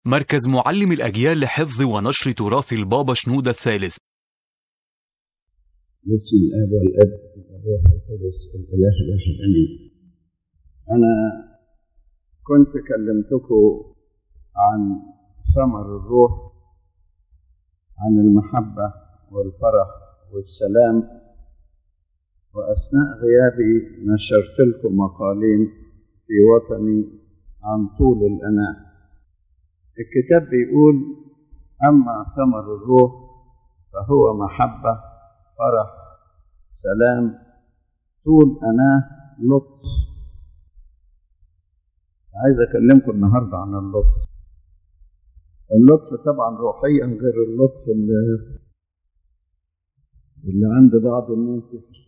مركز معلم الأجيال لحفظ ونشر تراث البابا شنودة الثالث بسم الاب والاب والروح القدس الاله الواحد امين انا كنت كلمتكم عن ثمر الروح عن المحبه والفرح والسلام واثناء غيابي نشرت لكم مقالين في وطني عن طول الاناه الكتاب بيقول اما ثمر الروح فهو محبه فرح سلام طول أناه لطف عايز أكلمكم النهاردة عن اللطف اللطف طبعا روحيا غير اللطف اللي, اللي عند بعض الناس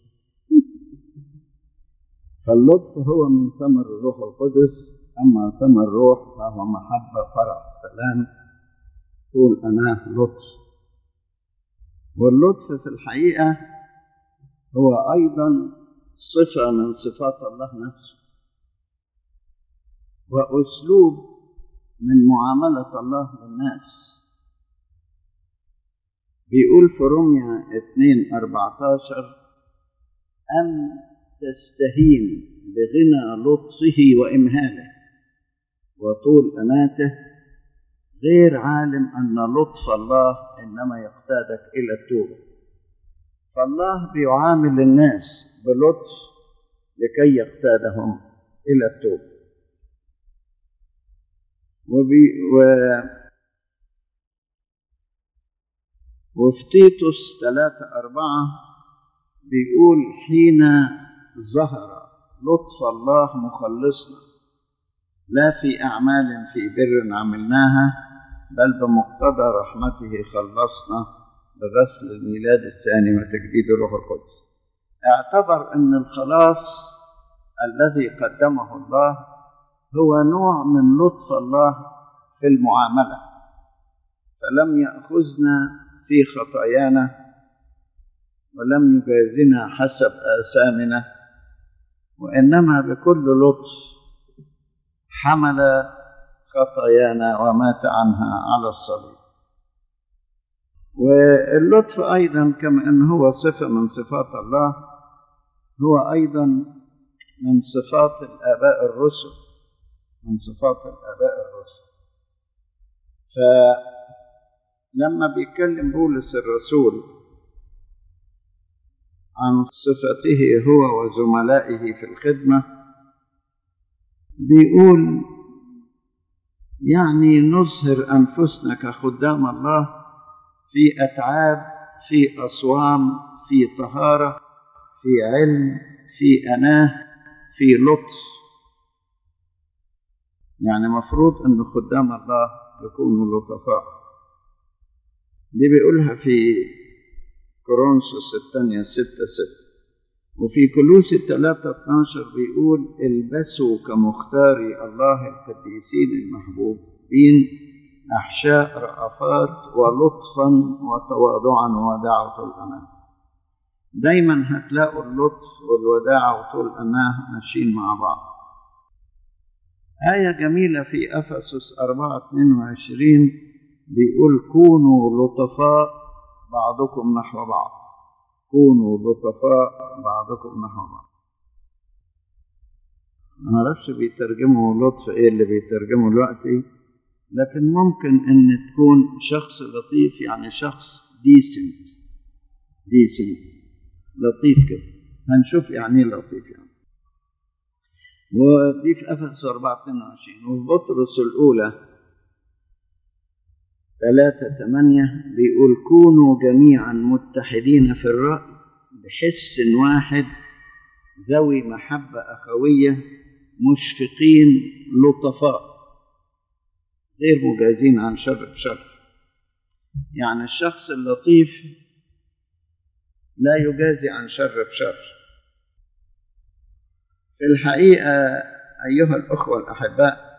فاللطف هو من ثمر الروح القدس أما ثمر الروح فهو محبة فرح سلام طول أناه لطف واللطف في الحقيقة هو أيضا صفة من صفات الله نفسه وأسلوب من معاملة الله للناس بيقول في رمية 2 14 أن تستهين بغنى لطفه وإمهاله وطول أناته غير عالم أن لطف الله إنما يقتادك إلى التوبة فالله بيعامل الناس بلطف لكي يقتادهم إلى التوبة وبي و وفي تيتوس ثلاثة أربعة بيقول حين ظهر لطف الله مخلصنا لا في أعمال في بر عملناها بل بمقتضى رحمته خلصنا بغسل الميلاد الثاني وتجديد الروح القدس اعتبر ان الخلاص الذي قدمه الله هو نوع من لطف الله في المعامله فلم ياخذنا في خطايانا ولم يجازنا حسب اثامنا وانما بكل لطف حمل خطايانا ومات عنها على الصليب واللطف أيضا كما أنه هو صفة من صفات الله هو أيضا من صفات الآباء الرسل من صفات الآباء الرسل فلما بيتكلم بولس الرسول عن صفته هو وزملائه في الخدمة بيقول يعني نظهر أنفسنا كخدام الله في أتعاب في أصوام في طهارة في علم في أناه في لطف يعني مفروض أن خدام الله يكونوا لطفاء دي بيقولها في كورنثوس الثانية ستة ستة وفي كلوس الثلاثة 12 بيقول البسوا كمختاري الله القديسين المحبوبين أحشاء رأفات ولطفا وتواضعا ووداعة الأمان دايما هتلاقوا اللطف والوداعة وطول الأمان ماشيين مع بعض آية جميلة في أفسس 4 22 بيقول كونوا لطفاء بعضكم نحو بعض كونوا لطفاء بعضكم نحو بعض ما اعرفش بيترجموا لطف ايه اللي بيترجموا دلوقتي لكن ممكن ان تكون شخص لطيف يعني شخص ديسنت ديسنت لطيف كده هنشوف يعني ايه لطيف يعني ودي في افسس 4 22 وفي بطرس الاولى 3 8 بيقول كونوا جميعا متحدين في الرأي بحس واحد ذوي محبة أخوية مشفقين لطفاء غير مجازين عن شر بشر يعني الشخص اللطيف لا يجازي عن شر بشر في الحقيقة أيها الأخوة الأحباء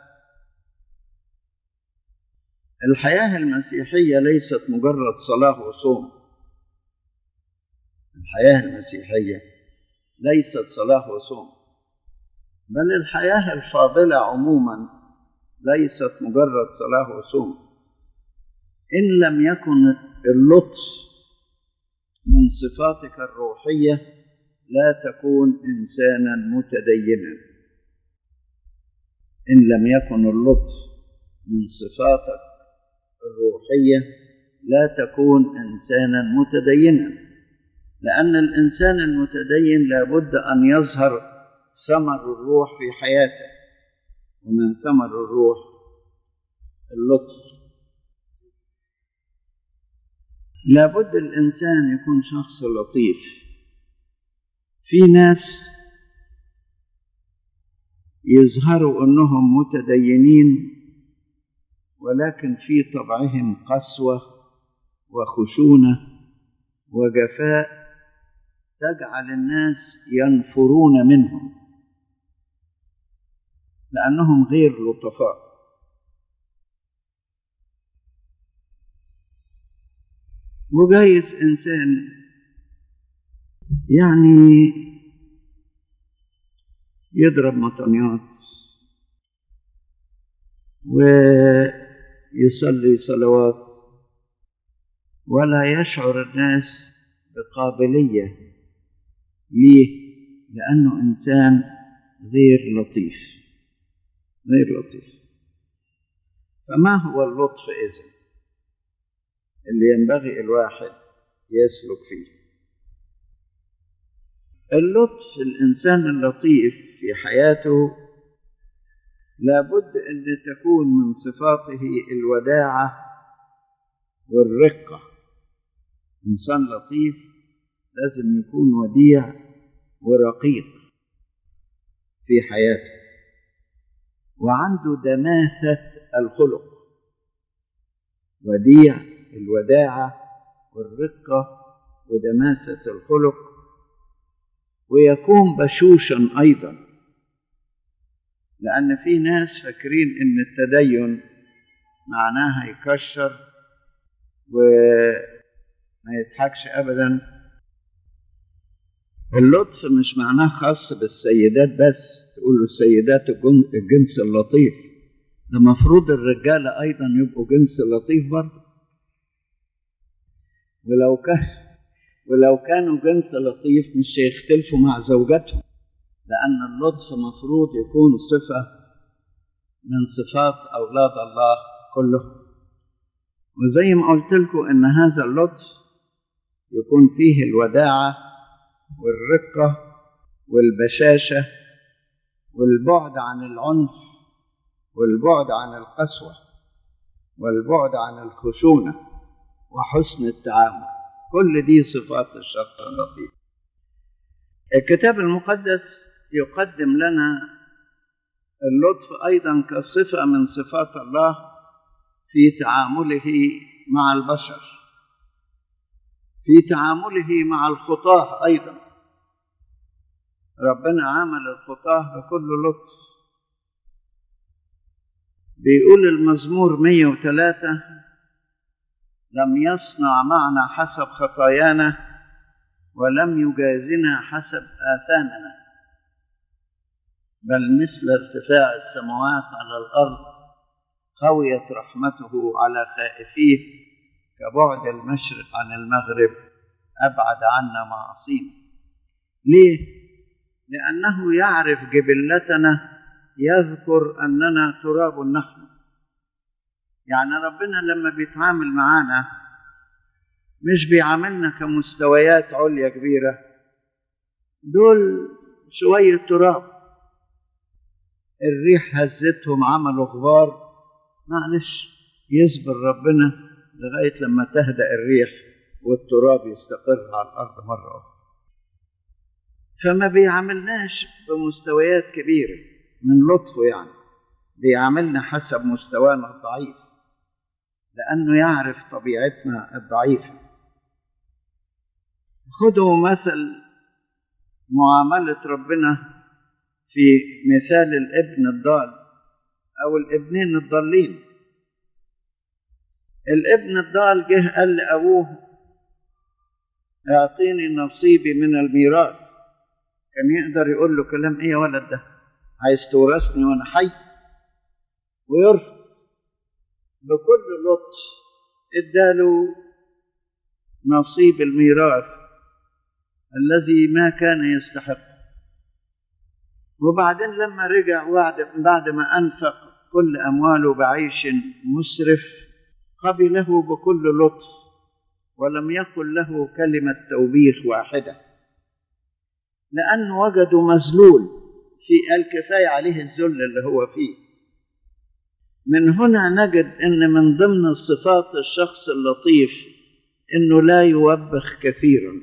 الحياة المسيحية ليست مجرد صلاة وصوم الحياة المسيحية ليست صلاة وصوم بل الحياة الفاضلة عموما ليست مجرد صلاة وصوم إن لم يكن اللطف من صفاتك الروحية لا تكون إنسانا متدينا إن لم يكن اللطف من صفاتك الروحية لا تكون إنسانا متدينا لأن الإنسان المتدين لابد أن يظهر ثمر الروح في حياته ومن ثمر الروح اللطف لابد الإنسان يكون شخص لطيف في ناس يظهروا أنهم متدينين ولكن في طبعهم قسوة وخشونة وجفاء تجعل الناس ينفرون منهم لأنهم غير لطفاء وجايز إنسان يعني يضرب مطنيات ويصلي صلوات ولا يشعر الناس بقابلية ليه؟ لأنه إنسان غير لطيف غير لطيف فما هو اللطف إذن؟ اللي ينبغي الواحد يسلك فيه اللطف الإنسان اللطيف في حياته لابد أن تكون من صفاته الوداعة والرقة إنسان لطيف لازم يكون وديع ورقيق في حياته وعنده دماثة الخلق وديع الوداعة والرقة ودماسة الخلق ويكون بشوشا أيضا لأن في ناس فاكرين إن التدين معناها يكشر وما يضحكش أبدا اللطف مش معناه خاص بالسيدات بس تقول له السيدات الجنس اللطيف ده مفروض الرجالة أيضا يبقوا جنس لطيف برضه ولو كان ولو كانوا جنس لطيف مش هيختلفوا مع زوجاتهم لأن اللطف مفروض يكون صفة من صفات أولاد الله كلهم وزي ما قلت لكم إن هذا اللطف يكون فيه الوداعة والرقة والبشاشة والبعد عن العنف والبعد عن القسوة والبعد عن الخشونة وحسن التعامل كل دي صفات الشخص اللطيف الكتاب المقدس يقدم لنا اللطف أيضا كصفة من صفات الله في تعامله مع البشر في تعامله مع الخطاة أيضا ربنا عامل الخطاة بكل لطف بيقول المزمور 103 لم يصنع معنا حسب خطايانا ولم يجازنا حسب آثامنا بل مثل ارتفاع السماوات على الأرض خويت رحمته على خائفيه كبعد المشرق عن المغرب أبعد عنا معاصينا ليه؟ لأنه يعرف جبلتنا يذكر أننا تراب نحن يعني ربنا لما بيتعامل معانا مش بيعاملنا كمستويات عليا كبيرة دول شوية تراب الريح هزتهم عملوا غبار معلش يصبر ربنا لغاية لما تهدأ الريح والتراب يستقر على الأرض مرة أخرى فما بيعاملناش بمستويات كبيرة من لطفه يعني بيعاملنا حسب مستوانا الضعيف لأنه يعرف طبيعتنا الضعيفة خذوا مثل معاملة ربنا في مثال الابن الضال أو الابنين الضالين الابن الضال جه قال لأبوه اعطيني نصيبي من الميراث كان يقدر يقول له كلام ايه يا ولد ده عايز تورثني وانا حي ويرفض بكل لطف اداله نصيب الميراث الذي ما كان يستحق وبعدين لما رجع بعد بعد ما انفق كل امواله بعيش مسرف قبله بكل لطف ولم يقل له كلمه توبيخ واحده لانه وجده مذلول في الكفايه عليه الذل اللي هو فيه من هنا نجد ان من ضمن صفات الشخص اللطيف انه لا يوبخ كثيرا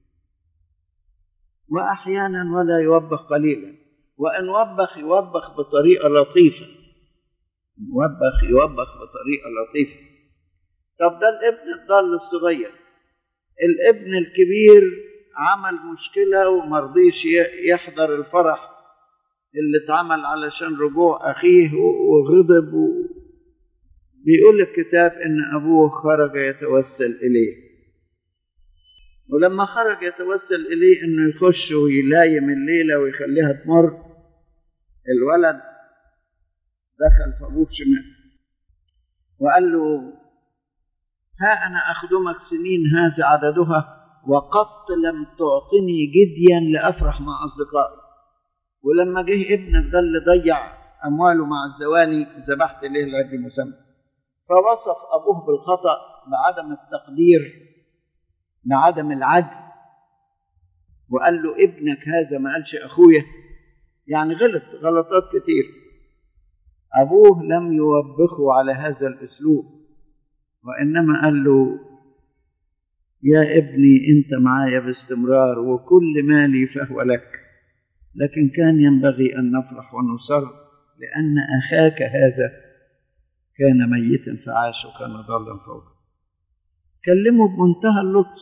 واحيانا ولا يوبخ قليلا وان وبخ يوبخ بطريقه لطيفه يوبخ يوبخ بطريقه لطيفه طب ده الابن الضال الصغير الابن الكبير عمل مشكله ومرضيش يحضر الفرح اللي اتعمل علشان رجوع أخيه وغضب و... بيقول الكتاب إن أبوه خرج يتوسل إليه ولما خرج يتوسل إليه إنه يخش ويلايم الليلة ويخليها تمر الولد دخل في أبوه شمال وقال له ها أنا أخدمك سنين هذا عددها وقد لم تعطني جديا لأفرح مع أصدقائي ولما جه ابنك ده اللي ضيع امواله مع الزواني ذبحت ليه العد مسمى فوصف ابوه بالخطا بعدم التقدير بعدم العدل وقال له ابنك هذا ما قالش اخويا يعني غلط غلطات كتير ابوه لم يوبخه على هذا الاسلوب وانما قال له يا ابني انت معايا باستمرار وكل مالي فهو لك لكن كان ينبغي أن نفرح ونسر لأن أخاك هذا كان ميتا فعاش وكان ضالا فوقه كلمه بمنتهى اللطف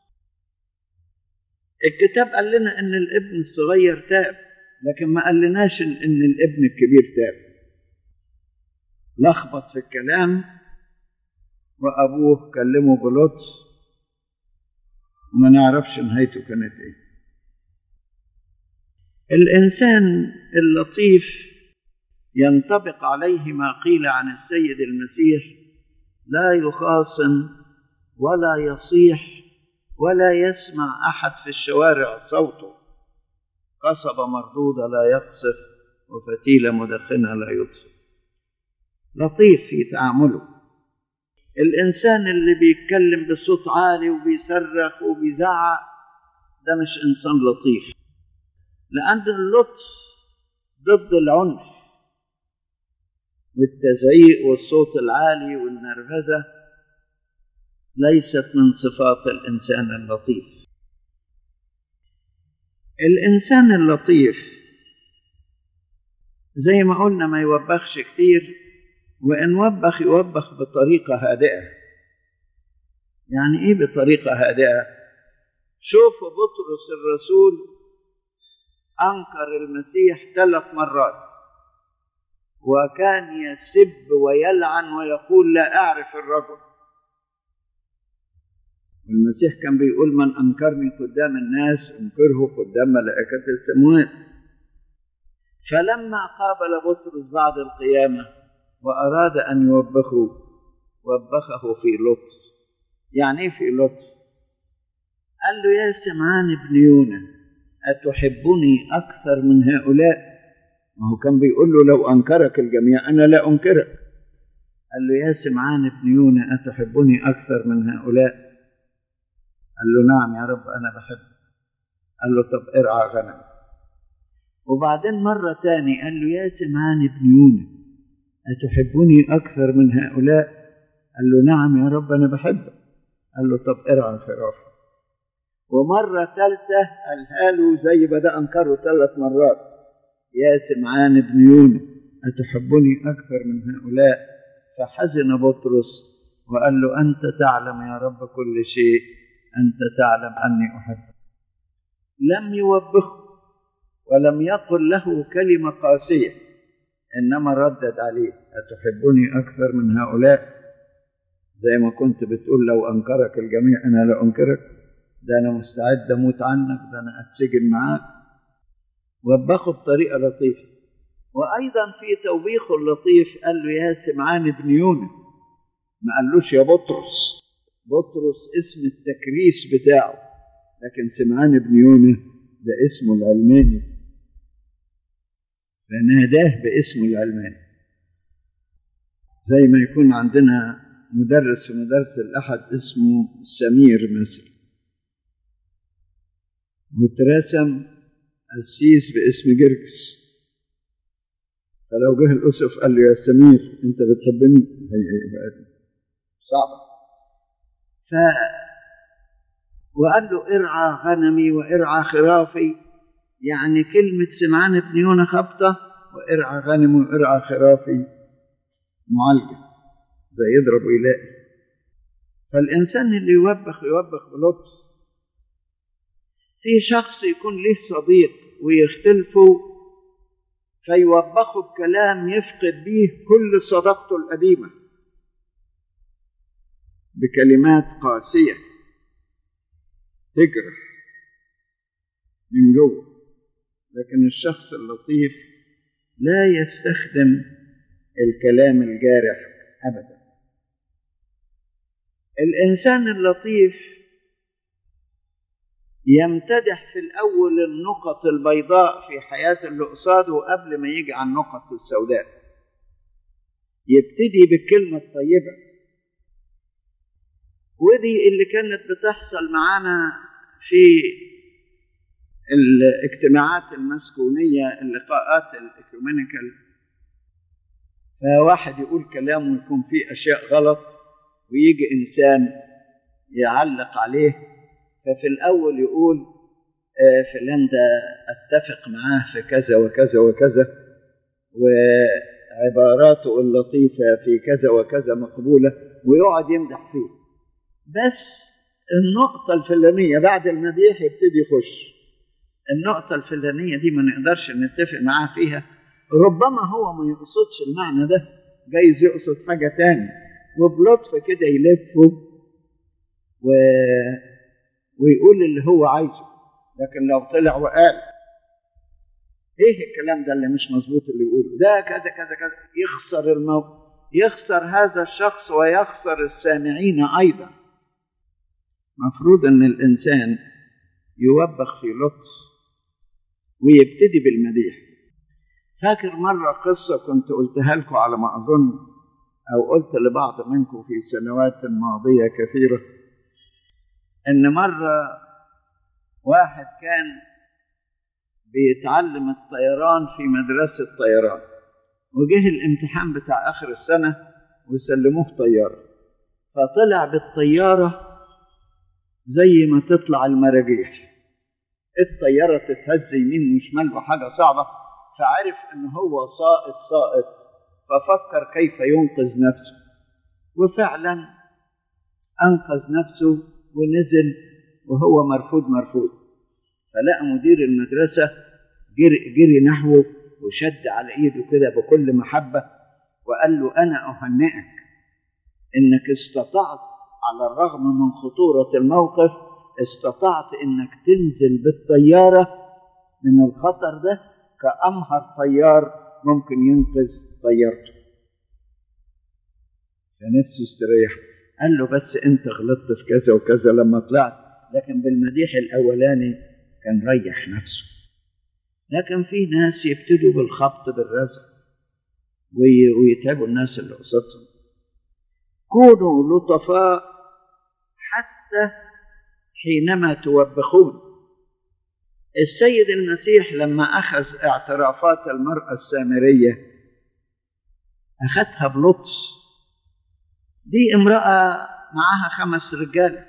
الكتاب قال لنا ان الابن الصغير تاب لكن ما قالناش ان الابن الكبير تاب لخبط في الكلام وابوه كلمه بلطف وما نعرفش نهايته كانت ايه الانسان اللطيف ينطبق عليه ما قيل عن السيد المسيح لا يخاصم ولا يصيح ولا يسمع احد في الشوارع صوته قصبة مردودة لا يقصف وفتيلة مدخنة لا يطفئ لطيف في تعامله الإنسان اللي بيتكلم بصوت عالي وبيصرخ وبيزعق ده مش إنسان لطيف لأن اللطف ضد العنف والتزعيق والصوت العالي والنرفزة ليست من صفات الإنسان اللطيف الإنسان اللطيف زي ما قلنا ما يوبخش كتير وإن وبخ يوبخ بطريقة هادئة يعني إيه بطريقة هادئة شوفوا بطرس الرسول أنكر المسيح ثلاث مرات وكان يسب ويلعن ويقول لا أعرف الرجل والمسيح كان بيقول من أنكرني قدام الناس أنكره قدام ملائكة السماوات فلما قابل بطرس بعد القيامة وأراد أن يوبخه وبخه في لطف يعني إيه في لطف قال له يا سمعان ابن يونا أتحبني أكثر من هؤلاء ما هو كان بيقول له لو أنكرك الجميع أنا لا أنكرك قال له يا سمعان ابن يونا أتحبني أكثر من هؤلاء قال له نعم يا رب أنا بحبك قال له طب ارعى غنم وبعدين مرة تاني قال له يا سمعان ابن يونا أتحبني أكثر من هؤلاء قال له نعم يا رب أنا بحبك قال له طب ارعى الخراف ومرة ثالثة قالها له زي ما ده أنكره ثلاث مرات يا سمعان ابن يونا أتحبني أكثر من هؤلاء فحزن بطرس وقال له أنت تعلم يا رب كل شيء أنت تعلم أني أحبك لم يوبخه ولم يقل له كلمة قاسية إنما ردد عليه أتحبني أكثر من هؤلاء زي ما كنت بتقول لو أنكرك الجميع أنا لا أنكرك ده أنا مستعد أموت عنك ده أنا أتسجن معاك وبخه بطريقة لطيفة وأيضا في توبيخه اللطيف قال له يا سمعان بن يونس ما قالوش يا بطرس بطرس اسم التكريس بتاعه لكن سمعان بن يونس ده اسمه العلماني فناداه باسمه العلماني زي ما يكون عندنا مدرس في مدرسة الأحد اسمه سمير مثلا واترسم قسيس باسم جرجس فلو جه الأسف قال له يا سمير أنت بتحبني صعبة ف وقال له ارعى غنمي وارعى خرافي يعني كلمة سمعان بن يونا خبطة وارعى غنمي وارعى خرافي معالجة ده يضرب ويلاقي فالإنسان اللي يوبخ يوبخ بلطف في شخص يكون له صديق ويختلفوا فيوبخه بكلام يفقد به كل صداقته القديمة بكلمات قاسية تجرح من جوه لكن الشخص اللطيف لا يستخدم الكلام الجارح ابدا الانسان اللطيف يمتدح في الاول النقط البيضاء في حياه اللي قصاده قبل ما يجي على النقط السوداء يبتدي بالكلمه الطيبه ودي اللي كانت بتحصل معانا في الاجتماعات المسكونيه اللقاءات الاكومينيكال فواحد يقول كلام ويكون فيه أشياء غلط ويجي إنسان يعلق عليه ففي الأول يقول آه فلان ده أتفق معاه في كذا وكذا وكذا وعباراته اللطيفة في كذا وكذا مقبولة ويقعد يمدح فيه بس النقطة الفلانية بعد المديح يبتدي يخش النقطة الفلانية دي ما نقدرش نتفق معاه فيها ربما هو ما يقصدش المعنى ده جايز يقصد حاجة تاني وبلطف كده يلفه و... ويقول اللي هو عايزه لكن لو طلع وقال ايه الكلام ده اللي مش مظبوط اللي يقوله ده كذا كذا كذا يخسر الموقف يخسر هذا الشخص ويخسر السامعين ايضا مفروض ان الانسان يوبخ في لطف ويبتدي بالمديح فاكر مرة قصة كنت قلتها لكم على ما أظن أو قلت لبعض منكم في سنوات ماضية كثيرة إن مرة واحد كان بيتعلم الطيران في مدرسة طيران وجه الامتحان بتاع آخر السنة وسلموه طيارة فطلع بالطيارة زي ما تطلع المراجيح الطيارة تتهز يمين وشمال وحاجة صعبة فعرف ان هو سائط سائط ففكر كيف ينقذ نفسه وفعلا انقذ نفسه ونزل وهو مرفوض مرفوض فلقى مدير المدرسة جري, جري نحوه وشد على ايده كده بكل محبة وقال له انا اهنئك انك استطعت على الرغم من خطورة الموقف استطعت انك تنزل بالطيارة من الخطر ده كأمهر طيار ممكن ينقذ طيارته فنفسه استريح قال له بس انت غلطت في كذا وكذا لما طلعت لكن بالمديح الاولاني كان ريح نفسه لكن في ناس يبتدوا بالخبط بالرزق ويتعبوا الناس اللي قصادهم كونوا لطفاء حتى حينما توبخون السيد المسيح لما أخذ اعترافات المرأة السامرية أخذها بلطف دي امرأة معها خمس رجال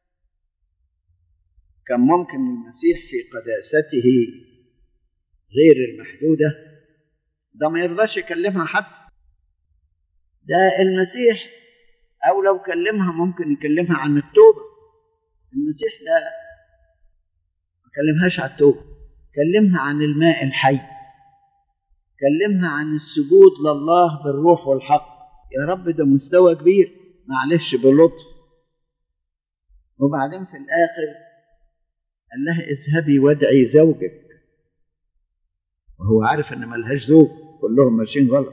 كان ممكن المسيح في قداسته غير المحدودة ده ما يرضاش يكلمها حد ده المسيح أو لو كلمها ممكن يكلمها عن التوبة المسيح لا ما كلمهاش عن التوبة كلمها عن الماء الحي كلمها عن السجود لله بالروح والحق يا رب ده مستوى كبير معلش بلطف وبعدين في الآخر قال لها اذهبي وادعي زوجك وهو عارف ان ملهاش زوج كلهم ماشيين غلط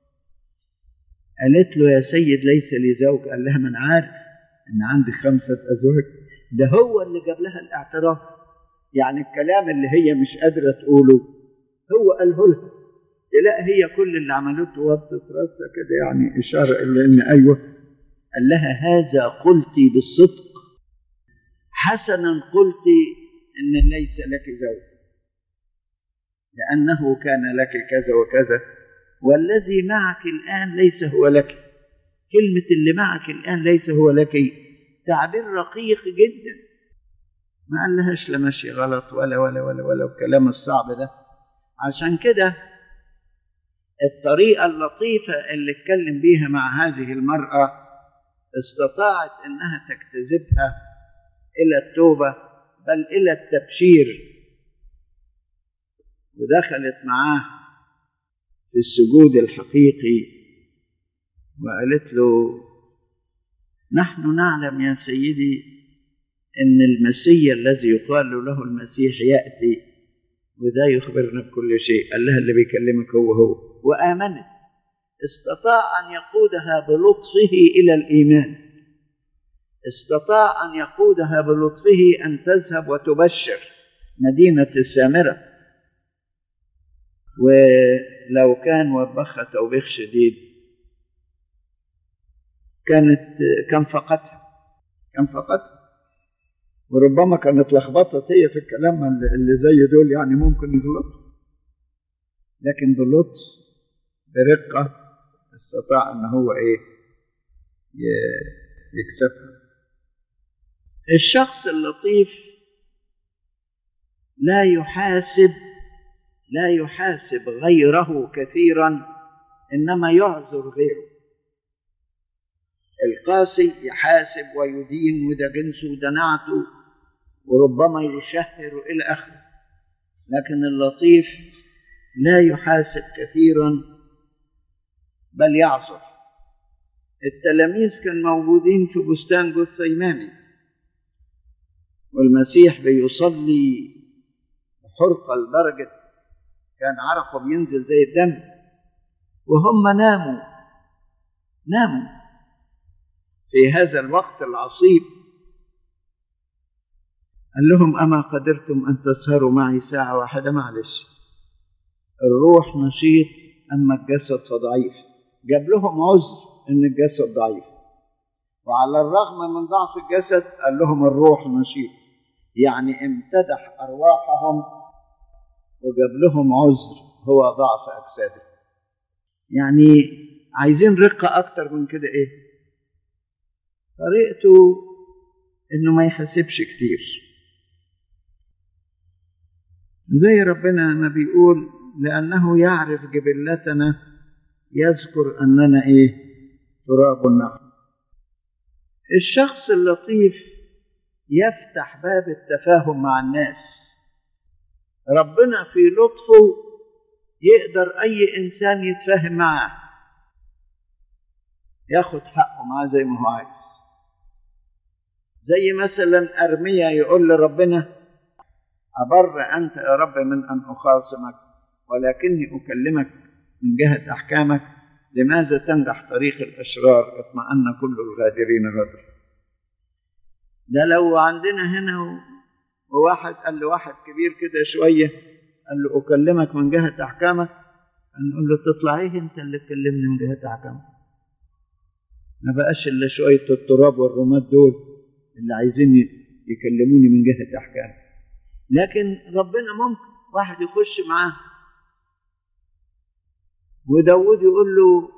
قالت له يا سيد ليس لي زوج قال لها من عارف ان عندي خمسة ازواج ده هو اللي جاب لها الاعتراف يعني الكلام اللي هي مش قادرة تقوله هو قاله لها لا هي كل اللي عملته وطت راسها كده يعني إشارة إلى إن أيوه قال لها هذا قلت بالصدق حسنا قلت إن ليس لك زوج لأنه كان لك كذا وكذا والذي معك الآن ليس هو لك كلمة اللي معك الآن ليس هو لك تعبير رقيق جدا ما قال لهاش لا ماشي غلط ولا ولا ولا ولا الكلام الصعب ده عشان كده الطريقة اللطيفة اللي اتكلم بيها مع هذه المرأة استطاعت انها تجتذبها الى التوبة بل الى التبشير ودخلت معاه في السجود الحقيقي وقالت له نحن نعلم يا سيدي ان المسيح الذي يقال له المسيح ياتي وده يخبرنا بكل شيء قال لها اللي بيكلمك هو هو وامنت استطاع ان يقودها بلطفه الى الايمان استطاع ان يقودها بلطفه ان تذهب وتبشر مدينه السامره ولو كان وبخها توبيخ شديد كانت كان فقدها كان فقدها وربما كانت لخبطت هي في الكلام اللي زي دول يعني ممكن يغلطوا لكن بلطف برقة استطاع ان هو ايه يكسبها الشخص اللطيف لا يحاسب لا يحاسب غيره كثيرا انما يعذر غيره القاسي يحاسب ويدين وده جنسه وده نعته وربما يشهر الى اخره لكن اللطيف لا يحاسب كثيرا بل يعذر التلاميذ كان موجودين في بستان جثيماني والمسيح بيصلي حرقة لدرجة كان عرقه بينزل زي الدم وهم ناموا ناموا في هذا الوقت العصيب قال لهم أما قدرتم أن تسهروا معي ساعة واحدة معلش الروح نشيط أما الجسد فضعيف جاب لهم عذر أن الجسد ضعيف وعلى الرغم من ضعف الجسد قال لهم الروح نشيط يعني امتدح أرواحهم وجاب لهم عذر هو ضعف أجسادهم يعني عايزين رقة أكتر من كده إيه طريقته إنه ما يحسبش كتير زي ربنا ما بيقول لأنه يعرف جبلتنا يذكر أننا إيه تراب النحل الشخص اللطيف يفتح باب التفاهم مع الناس ربنا في لطفه يقدر أي إنسان يتفاهم معاه ياخد حقه معاه زي ما هو عايز زي مثلا أرميا يقول لربنا أبر أنت يا رب من أن أخاصمك ولكني أكلمك من جهة أحكامك لماذا تنجح طريق الأشرار اطمأن كل الغادرين غدر ده لو عندنا هنا وواحد قال لواحد كبير كده شوية قال له أكلمك من جهة أحكامك نقول له تطلع ايه انت اللي تكلمني من جهة أحكامك ما بقاش إلا شوية التراب والرماد دول اللي عايزين يكلموني من جهة أحكامك لكن ربنا ممكن واحد يخش معاه وداود يقول له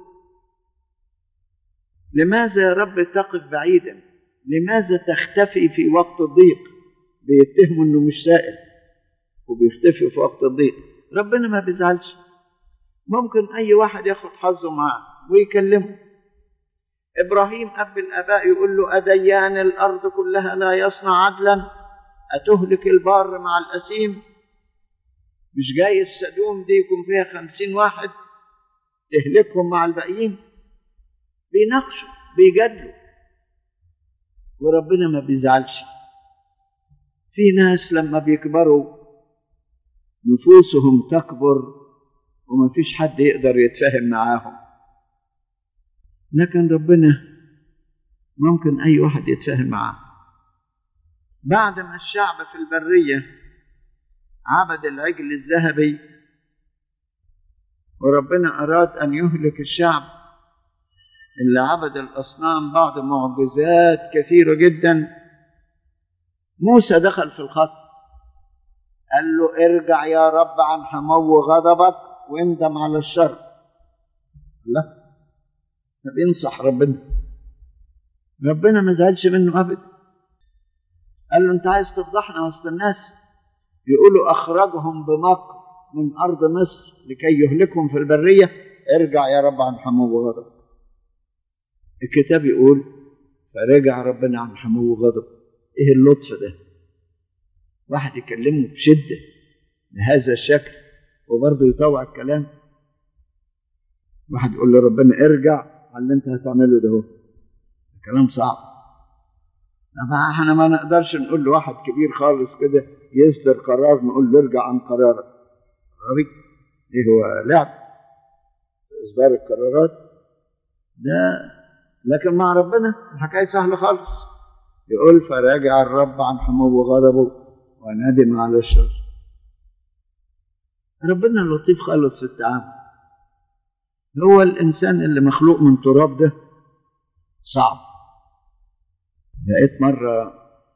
لماذا يا رب تقف بعيدا لماذا تختفي في وقت الضيق بيتهموا انه مش سائل وبيختفي في وقت الضيق ربنا ما بيزعلش ممكن اي واحد ياخد حظه معاه ويكلمه ابراهيم اب الاباء يقول له اديان الارض كلها لا يصنع عدلا اتهلك البار مع الاسيم مش جاي السدوم دي يكون فيها خمسين واحد تهلكهم مع الباقيين بيناقشوا بيجادلوا وربنا ما بيزعلش في ناس لما بيكبروا نفوسهم تكبر ومفيش حد يقدر يتفاهم معاهم لكن ربنا ممكن أي واحد يتفاهم معاه بعد ما الشعب في البرية عبد العجل الذهبي وربنا أراد أن يهلك الشعب اللي عبد الأصنام بعد معجزات كثيرة جدا موسى دخل في الخط قال له ارجع يا رب عن حمو غضبك واندم على الشر لا بينصح ربنا ربنا ما زعلش منه ابدا قال له انت عايز تفضحنا وسط الناس يقولوا اخرجهم بمكر من ارض مصر لكي يهلكهم في البريه ارجع يا رب عن حمو غضبك الكتاب يقول فرجع ربنا عن حمو غضب ايه اللطف ده واحد يكلمه بشده بهذا الشكل وبرضه يطوع الكلام واحد يقول له ربنا ارجع على اللي انت هتعمله ده هو كلام صعب طبعا احنا ما نقدرش نقول لواحد كبير خالص كده يصدر قرار نقول له ارجع عن قرارك قراري ايه هو لعب اصدار القرارات ده لكن مع ربنا الحكايه سهله خالص يقول فراجع الرب عن حمو غضبه وندم على الشر ربنا لطيف خالص في التعامل هو الانسان اللي مخلوق من تراب ده صعب لقيت مره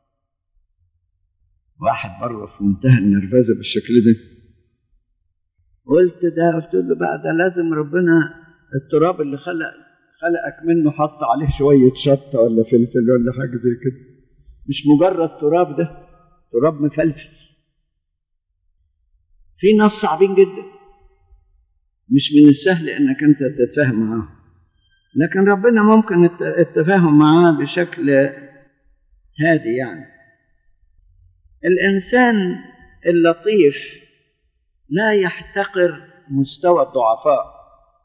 واحد بره في منتهى النرفزه بالشكل ده قلت ده قلت له بقى ده لازم ربنا التراب اللي خلق خلقك منه حط عليه شويه شطه ولا فلفل ولا حاجه زي كده مش مجرد تراب ده تراب مفلفل في ناس صعبين جدا مش من السهل انك انت تتفاهم معاهم لكن ربنا ممكن التفاهم معاه بشكل هادي يعني الانسان اللطيف لا يحتقر مستوى الضعفاء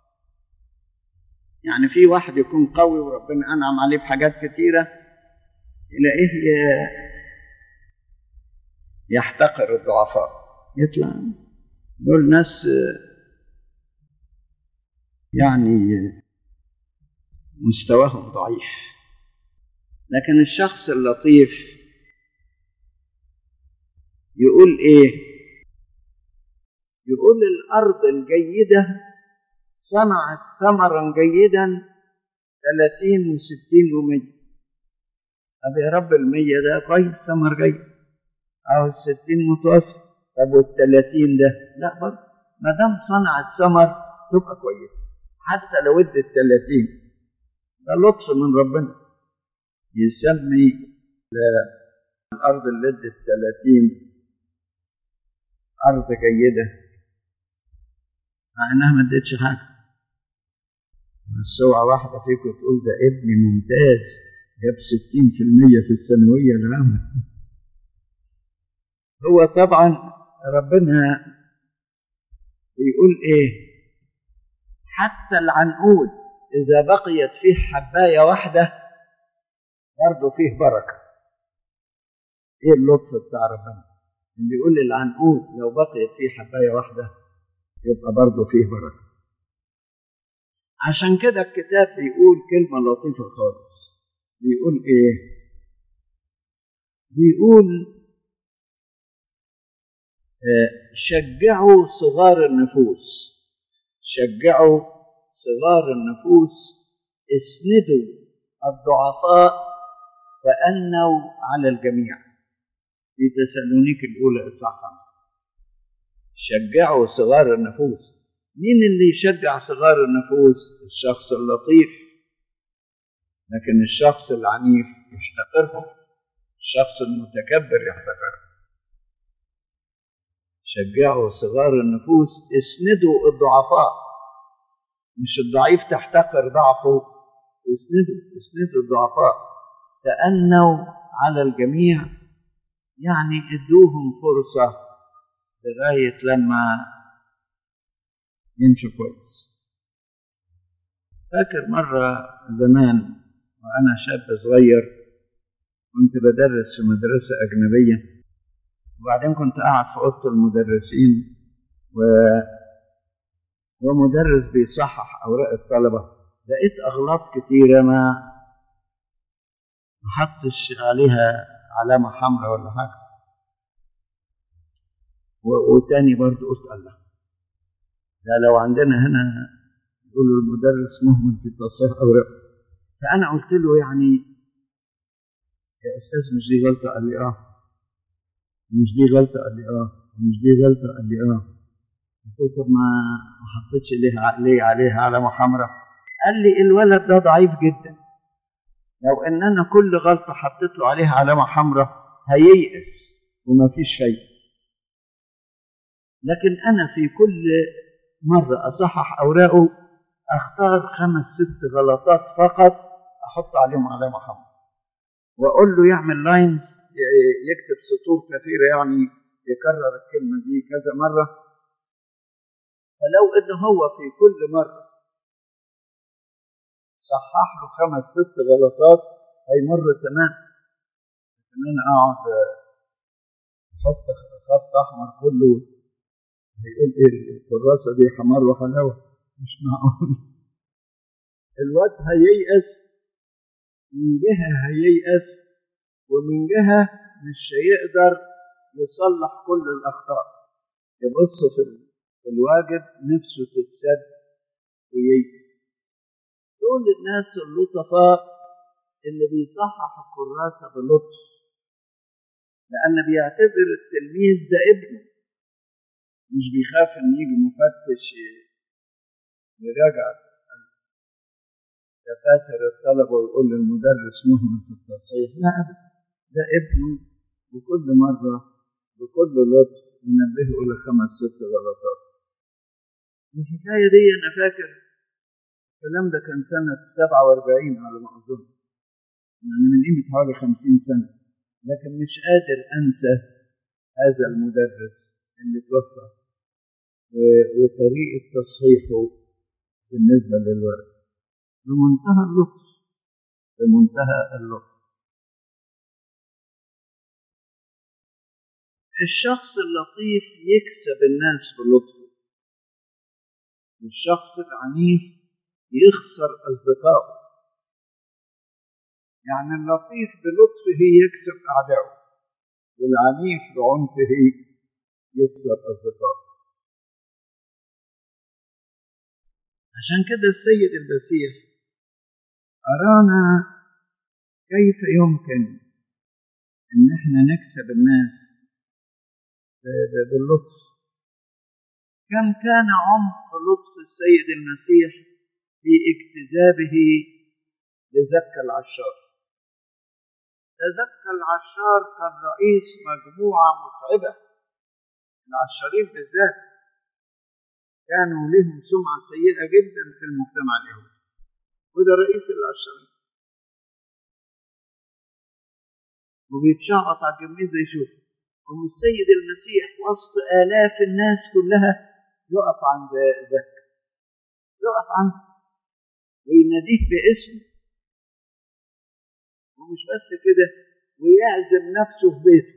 يعني في واحد يكون قوي وربنا انعم عليه بحاجات كتيره يلاقيه يحتقر الضعفاء يطلع دول ناس يعني مستواهم ضعيف لكن الشخص اللطيف يقول ايه يقول الارض الجيده صنعت ثمرا جيدا 30 و60 و100 طب يا رب المية ده كويس ثمر جيد أو الستين متوسط طب والتلاتين ده لا برضه ما دام صنعت ثمر تبقى كويسة حتى لو ادت التلاتين ده لطف من ربنا يسمي الأرض اللي ادت التلاتين أرض جيدة مع إنها ما ادتش حاجة بس اوعى واحدة فيكم تقول ده ابني ممتاز جاب 60% في الثانوية العامة هو طبعا ربنا يقول ايه حتى العنقود إذا بقيت فيه حباية واحدة برضه فيه بركة ايه اللطف بتاع ربنا اللي يقول العنقود لو بقيت فيه حباية واحدة يبقى برضه فيه بركة عشان كده الكتاب بيقول كلمة لطيفة خالص بيقول ايه بيقول آه شجعوا صغار النفوس شجعوا صغار النفوس اسندوا الضعفاء فأنوا على الجميع في تسالونيك الأولى إصحاح خمسة شجعوا صغار النفوس مين اللي يشجع صغار النفوس الشخص اللطيف لكن الشخص العنيف يحتقرهم الشخص المتكبر يحتقرهم شجعوا صغار النفوس اسندوا الضعفاء مش الضعيف تحتقر ضعفه اسندوا اسندوا الضعفاء تأنوا على الجميع يعني ادوهم فرصة لغاية لما يمشوا كويس فاكر مرة زمان وأنا شاب صغير كنت بدرس في مدرسة أجنبية وبعدين كنت قاعد في أوضة المدرسين و ومدرس بيصحح أوراق الطلبة لقيت أغلاط كتيرة ما ما حطش عليها علامة حمراء ولا حاجة و- وتاني برضه قلت الله ده لو عندنا هنا يقولوا المدرس مهمل في تصحيح أوراق فأنا قلت له يعني يا أستاذ مش دي غلطة قال لي آه مش دي غلطة قال لي آه مش دي غلطة قال لي آه قلت له طب ما ما حطيتش ليه ليه عليها علامة حمراء قال لي الولد ده ضعيف جدا لو ان انا كل غلطه حطيت له عليها علامه حمراء هييأس وما فيش شيء لكن انا في كل مره اصحح اوراقه اختار خمس ست غلطات فقط احط عليهم علامه حمراء واقول له يعمل لاينز يكتب سطور كثيره يعني يكرر الكلمه دي كذا مره فلو ان هو في كل مره صحح له خمس ست غلطات هيمر تمام لكن انا اقعد احط خط احمر كله هيقول ايه الكراسه دي حمار وحلاوه مش معقول الواد هييأس من جهه هييأس ومن جهه مش هيقدر يصلح كل الاخطاء يبص في في الواجب نفسه تتسد وييأس دول الناس اللطفاء اللي بيصحح الكراسة بلطف لأن بيعتبر التلميذ ده ابنه مش بيخاف إن يجي مفتش يراجع دفاتر الطلبة ويقول للمدرس مهمل في التصحيح لا أبدا ده ابنه وكل مرة بكل لطف ينبهه إلى خمس ست غلطات الحكاية دي أنا فاكر الكلام ده كان سنة 47 على ما أظن يعني من قيمة حوالي 50 سنة لكن مش قادر أنسى هذا المدرس اللي توفى و- وطريقة تصحيحه بالنسبة للورق بمنتهى اللطف بمنتهى اللطف الشخص اللطيف يكسب الناس بلطفه والشخص العنيف يخسر أصدقائه يعني اللطيف بلطفه يكسب أعدائه والعنيف بعنفه يخسر أصدقائه عشان كده السيد المسيح أرانا كيف يمكن إن احنا نكسب الناس ب- ب- باللطف كم كان عمق لطف السيد المسيح في اجتذابه لزكى العشار زكى العشار كان رئيس مجموعة متعبة العشارين بالذات كانوا لهم سمعة سيئة جدا في المجتمع اليهودي وده رئيس العشارين وبيتشعبط على الجميزة يشوف هم السيد المسيح وسط آلاف الناس كلها يقف عند زكى يقف عنده ويناديه باسمه ومش بس كده ويعزم نفسه في بيته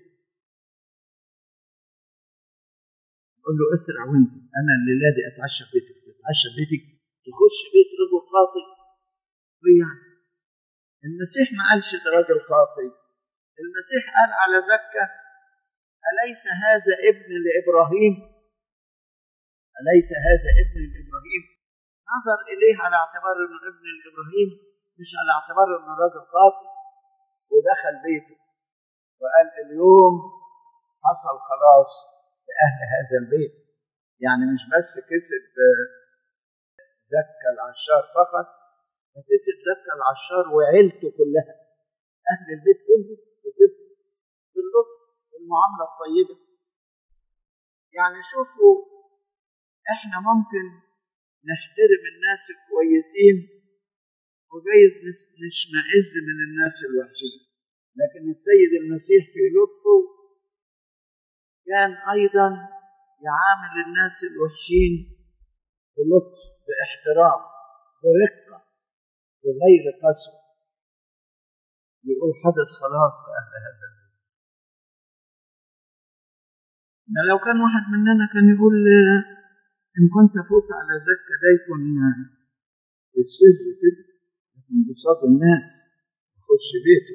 يقول له اسرع وانزل انا الليله دي اتعشى في بيتك تتعشى في بيتك تخش بيت رجل خاطئ ويعني المسيح ما قالش ده راجل خاطئ المسيح قال على زكا أليس هذا ابن لإبراهيم أليس هذا ابن لإبراهيم نظر إليه على اعتبار أنه ابن لإبراهيم مش على اعتبار أنه راجل خاطئ ودخل بيته وقال اليوم حصل خلاص لأهل هذا البيت يعني مش بس كسب آه، زكى العشار فقط ده كسب زكى العشار وعيلته كلها أهل البيت كله كسبه باللطف والمعاملة الطيبة يعني شوفوا احنا ممكن نحترم الناس الكويسين وجايز نس- نشمئز من الناس الوحشين لكن السيد المسيح في لطفه كان أيضا يعامل الناس الوحشين بلطف باحترام برقة بغير قسوة يقول حدث خلاص لأهل هذا البيت ده لو كان واحد مننا كان يقول آه، إن كنت أفوت على زكا ده يكون السر كده يكون بصاد الناس يخش بيته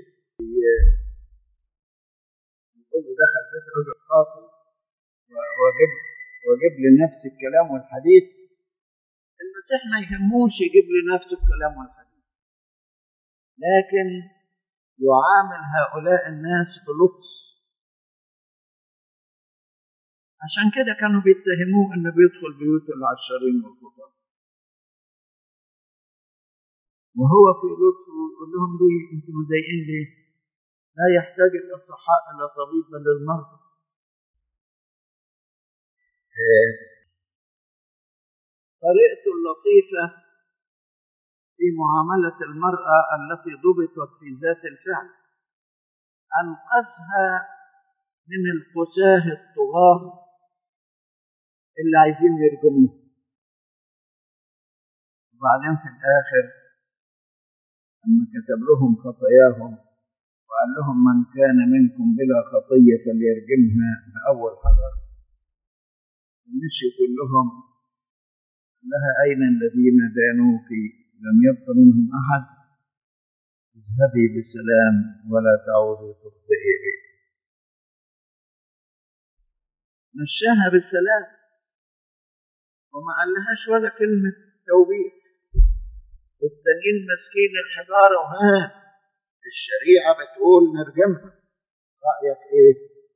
يقول له دخل بيت رجل خاطئ واجيب واجيب لنفس الكلام والحديث المسيح ما يهموش يجيب لنفسه الكلام والحديث لكن يعامل هؤلاء الناس بلطف عشان كده كانوا بيتهموه انه بيدخل بيوت العشارين والكفار وهو في لطفه يقول لهم ليه انتم مضايقين ليه؟ لا يحتاج الاصحاء الى طبيب بل المرضى طريقته اللطيفة في معاملة المرأة التي ضبطت في ذات الفعل أنقذها من الفساه الطغاة اللي عايزين يرجموه وبعدين في الآخر لما كتب لهم خطاياهم وقال لهم من كان منكم بلا خطية فليرجمها بأول حجر مشي كلهم لها أين الذين دانوك لم يبق منهم أحد اذهبي بسلام ولا تعودي تخطئي به مشاها بالسلام وما قالهاش ولا كلمة توبيخ والتانيين ماسكين الحجارة وها الشريعة بتقول نرجمها رأيك إيه؟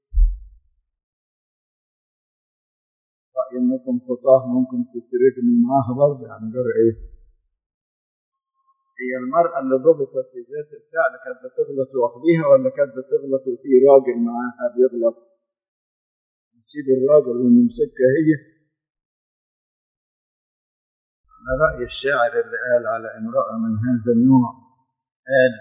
رأي إنكم خطاه ممكن تترجموا معاها برضه يعني غير إيه؟ هي المرأة اللي ضبطت في ذات الفعل كانت بتغلط لوحديها ولا كانت بتغلط وفي راجل معاها بيغلط؟ نسيب الراجل ونمسكها هي على رأي الشاعر اللي قال على امرأة من هذا النوع قال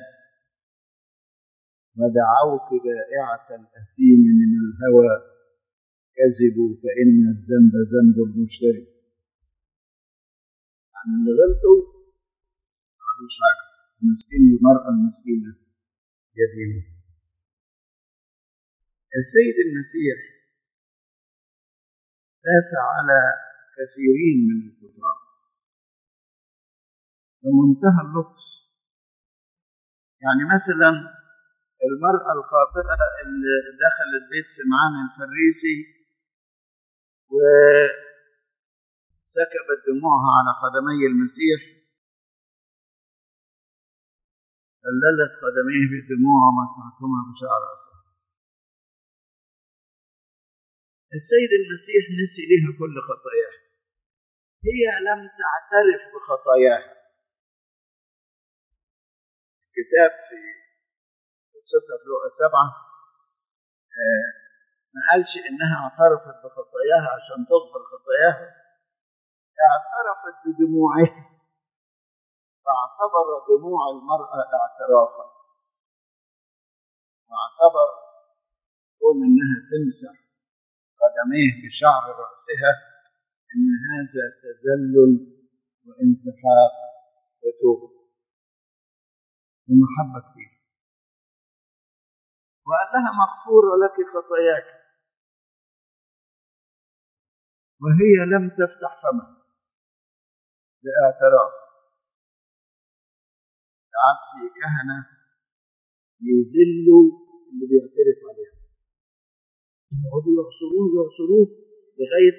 ودعوك بائعة الأثيم من الهوى كذبوا فإن الذنب ذنب المشتري يعني اللي غلطوا مش حاجة مسكين المرأة المسكينة يدينه السيد المسيح دافع على كثيرين من الكفار بمنتهى اللطف يعني مثلا المرأة الخاطئة اللي دخلت بيت سمعان الفريسي وسكبت دموعها على قدمي المسيح بللت قدميه بدموع ومسحتهما بشعر أسود السيد المسيح نسي لها كل خطاياها هي لم تعترف بخطاياها الكتاب في قصتها في لقا سبعة آه ما قالش إنها اعترفت بخطاياها عشان تغفر خطاياها اعترفت بدموعها فاعتبر دموع المرأة اعترافا واعتبر كون إنها تمسح قدميه بشعر رأسها إن هذا تذلل وانسحاق وتوبة ومحبة كثيرة وقال لها مغفورة لك خطاياك وهي لم تفتح فمها باعتراف ساعات في كهنة يذلوا اللي بيعترف عليها يقعدوا يعصروه يعصروه لغاية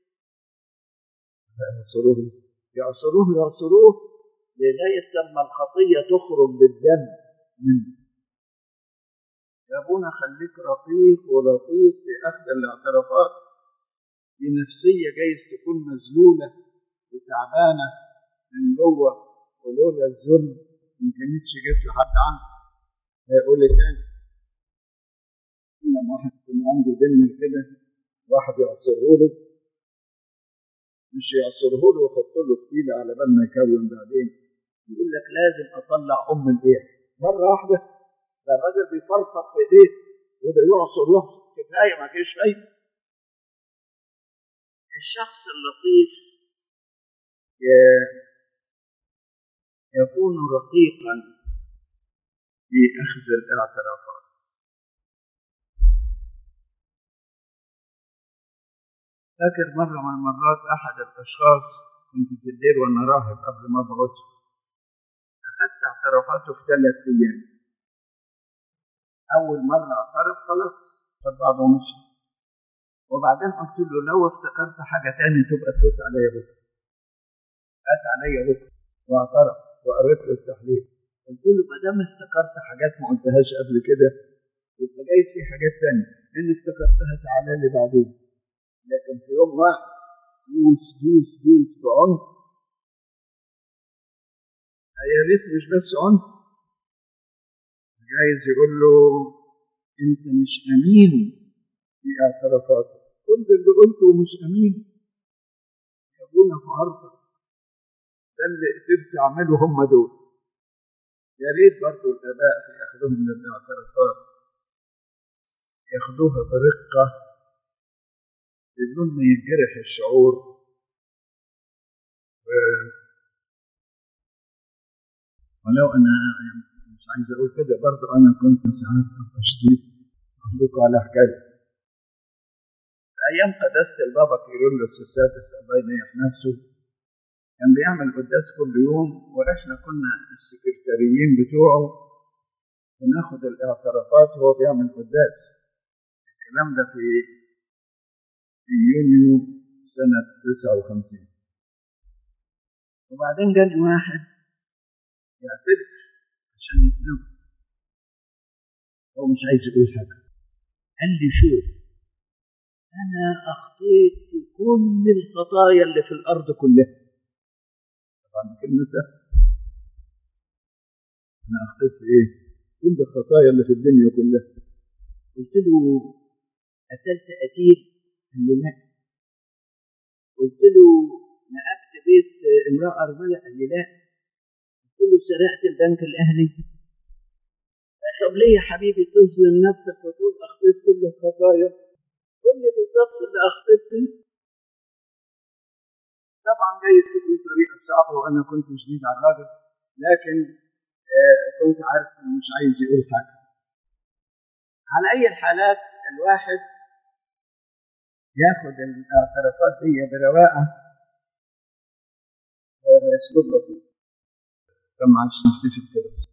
يعصروه يعصروه يعصروه لغاية لما الخطية تخرج بالدم منه يا ابونا خليك رقيق ولطيف في أخذ الاعترافات دي نفسية جايز تكون مذلولة وتعبانة من جوه ولولا الذل ما كانتش جت لحد عنه هيقول لي تاني لما واحد يكون عنده دم كده واحد يعصره له مش يعصره له ويحط له فتيله على بال ما يكون بعدين يقول لك لازم اطلع ام الايه مره واحده ده الراجل بيفرفط في ايديه وده يعصر يعصر كفايه ما فيش فايده الشخص اللطيف يكون رقيقا في اخذ الاعترافات فاكر مرة من المرات أحد الأشخاص كنت في الدير وأنا راهب قبل ما أبعث أخذت اعترافاته في ثلاث أيام أول مرة اعترف خلاص خد بعضه ومشي وبعدين قلت له لو افتكرت حاجة تاني تبقى تفوت عليا بكرة فات عليا بكرة واعترف وقريت له التحليل قلت له ما دام افتكرت حاجات ما قلتهاش قبل كده يبقى جايز في حاجات تانية إن افتكرتها تعالى لي بعدين لكن في يوم واحد دوس دوس دوس بعنف يا ريت مش بس عنف جايز يقول له انت مش امين في اعترافاتك كل اللي قلته مش امين يا ابونا في عرضك ده اللي قدرت اعمله هم دول يا ريت برضه الاباء في اخذهم للاعترافات ياخدوها برقه بدون ما ينجرح الشعور و... ولو انا مش عايز اقول كده برضه انا كنت ساعات ابقى شديد اقول لكم على حكايه في ايام قداسه البابا كيرلس السادس الله ينيح نفسه كان بيعمل قداس كل يوم واحنا كنا السكرتاريين بتوعه بناخد الاعترافات وهو بيعمل قداس الكلام ده في في يونيو سنة 59 وبعدين جاني واحد يعترف عشان يتنوم هو مش عايز يقول حاجة قال لي شوف أنا أخطيت في كل الخطايا اللي في الأرض كلها طبعا كلمة سهلة أنا أخطيت في إيه؟ كل الخطايا اللي في الدنيا كلها قلت له قتلت قتيل قال لي لا قلت له نقبت بيت امرأة أرملة قال لي لا قلت له سرقت البنك الأهلي طب ليه يا حبيبي تظلم نفسك وتقول أخطيت كل الخطايا قل لي بالظبط اللي أخطيت فيه طبعا جايز تكون طريقة صعبة وأنا كنت شديد على الراجل لكن آه كنت عارف إنه مش عايز يقول حاجة على أي الحالات الواحد ياخد الاعترافات دي برواقه وباسلوب لطيف كما عشان نحتفل كده